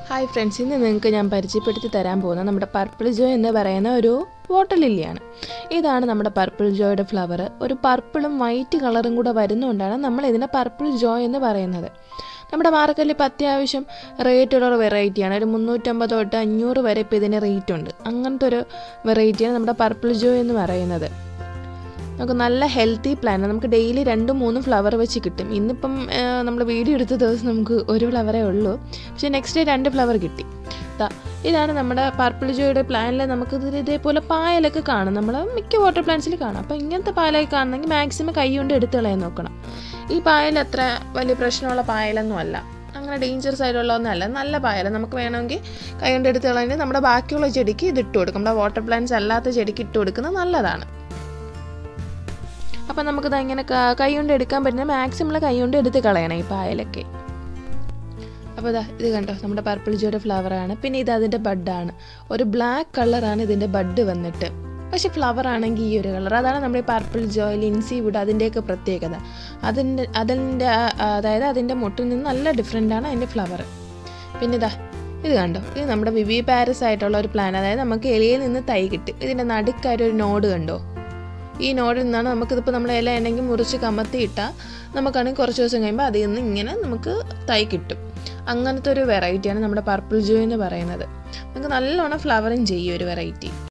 hi friends ഇന്ന് നിങ്ങൾക്ക് ഞാൻ പരിചയപ്പെടുത്തി തരാൻ പോകുന്ന നമ്മുടെ പർപ്പിൾ ജോ എന്ന് പറയുന്ന ഒരു വാട്ടർ ലില്ലിയാണ് ഇതാണ് നമ്മുടെ പർപ്പിൾ ജോയുടെ ഫ്ലവർ ഒരു പർപ്പിളും വൈറ്റ് കളറും കൂടെ വരുന്നതുകൊണ്ടാണ് നമ്മൾ ഇതിനെ പർപ്പിൾ ജോ എന്ന് പറയുന്നത് നമ്മുടെ മാർക്കറ്റിൽ ഇപ്പോൾ അത്യാവശ്യം റേറ്റുള്ള ഒരു വെറൈറ്റിയാണ് ഒരു മുന്നൂറ്റമ്പത് തൊട്ട് അഞ്ഞൂറ് വരെ ഇപ്പോൾ ഇതിന് റേറ്റ് ഉണ്ട് അങ്ങനത്തെ ഒരു വെറൈറ്റിയാണ് നമ്മുടെ പർപ്പിൾ ജോ എന്ന് പറയുന്നത് നമുക്ക് നല്ല ഹെൽത്തി പ്ലാന്റ് നമുക്ക് ഡെയിലി രണ്ടും മൂന്നും ഫ്ലവർ വെച്ച് കിട്ടും ഇന്നിപ്പം നമ്മൾ വീഡിയോ എടുത്ത ദിവസം നമുക്ക് ഒരു ഫ്ലവറേ ഉള്ളൂ പക്ഷേ നെക്സ്റ്റ് ഡേ രണ്ട് ഫ്ലവർ കിട്ടി ദാ ഇതാണ് നമ്മുടെ പർപ്പിൾ ജോയുടെ പ്ലാനിൽ നമുക്ക് ഇത് ഇതേപോലെ പായലൊക്കെ കാണും നമ്മൾ മിക്ക വാട്ടർ പ്ലാന്റ്സിൽ കാണാം അപ്പോൾ ഇങ്ങനത്തെ പായലൊക്കെ കാണണമെങ്കിൽ മാക്സിമം കൈ കൊണ്ട് എടുത്ത് കളയാൻ നോക്കണം ഈ പായൽ അത്ര വലിയ പ്രശ്നമുള്ള പായലൊന്നും അല്ല അങ്ങനെ ഡേഞ്ചറസ് ആയിട്ടുള്ള ഒന്നല്ല നല്ല പായല നമുക്ക് വേണമെങ്കിൽ കൈ കൊണ്ട് എടുത്ത് കളഞ്ഞാൽ നമ്മുടെ ബാക്കിയുള്ള ചെടിക്ക് ഇത് ഇട്ട് കൊടുക്കും നമ്മുടെ വാട്ടർ പ്ലാന്റ്സ് അല്ലാത്ത ചെടിക്ക് ഇട്ട് കൊടുക്കുന്നത് നല്ലതാണ് അപ്പം നമുക്കിത് ഇങ്ങനെ കൈ കൊണ്ട് എടുക്കാൻ പറ്റുന്ന മാക്സിമം കൈ കൊണ്ട് എടുത്ത് കളയണം ഈ പായലൊക്കെ അപ്പോൾ ഇതാ ഇത് കണ്ടോ നമ്മുടെ പർപ്പിൾ ജോയുടെ ഫ്ലവറാണ് പിന്നെ ഇത് അതിൻ്റെ ബഡാണ് ഒരു ബ്ലാക്ക് കളറാണ് ഇതിൻ്റെ ബഡ് വന്നിട്ട് പക്ഷെ ഫ്ലവർ ആണെങ്കിൽ ഈ ഒരു കളർ അതാണ് നമ്മുടെ ഈ പർപ്പിൾ ജോ ലിൻസി വുഡ് അതിൻ്റെയൊക്കെ പ്രത്യേകത അതിൻ്റെ അതിൻ്റെ അതായത് അതിൻ്റെ മുട്ടിൽ നിന്ന് നല്ല ഡിഫറെൻ്റ് ആണ് അതിൻ്റെ ഫ്ലവർ പിന്നെ ഇതാ ഇത് കണ്ടോ ഇത് നമ്മുടെ വിവി പാരസ് ആയിട്ടുള്ള ഒരു പ്ലാൻ അതായത് നമുക്ക് എലിയിൽ നിന്ന് തൈ കിട്ടും ഇതിൻ്റെ നടുക്കായിട്ട് ഒരു നോഡ് കണ്ടോ ഈ നോഡിൽ നിന്നാണ് നമുക്കിതിപ്പോൾ നമ്മൾ ഇല ഉണ്ടെങ്കിൽ മുറിച്ച് കമത്തിയിട്ടാൽ നമുക്കാണെങ്കിൽ കുറച്ച് ദിവസം കഴിയുമ്പോൾ അതിൽ നിന്ന് ഇങ്ങനെ നമുക്ക് തൈ കിട്ടും അങ്ങനത്തെ ഒരു വെറൈറ്റിയാണ് നമ്മുടെ പർപ്പിൾ ജോ എന്ന് പറയുന്നത് നമുക്ക് നല്ലോണം ഫ്ലവറിങ് ചെയ്യും ഒരു വെറൈറ്റി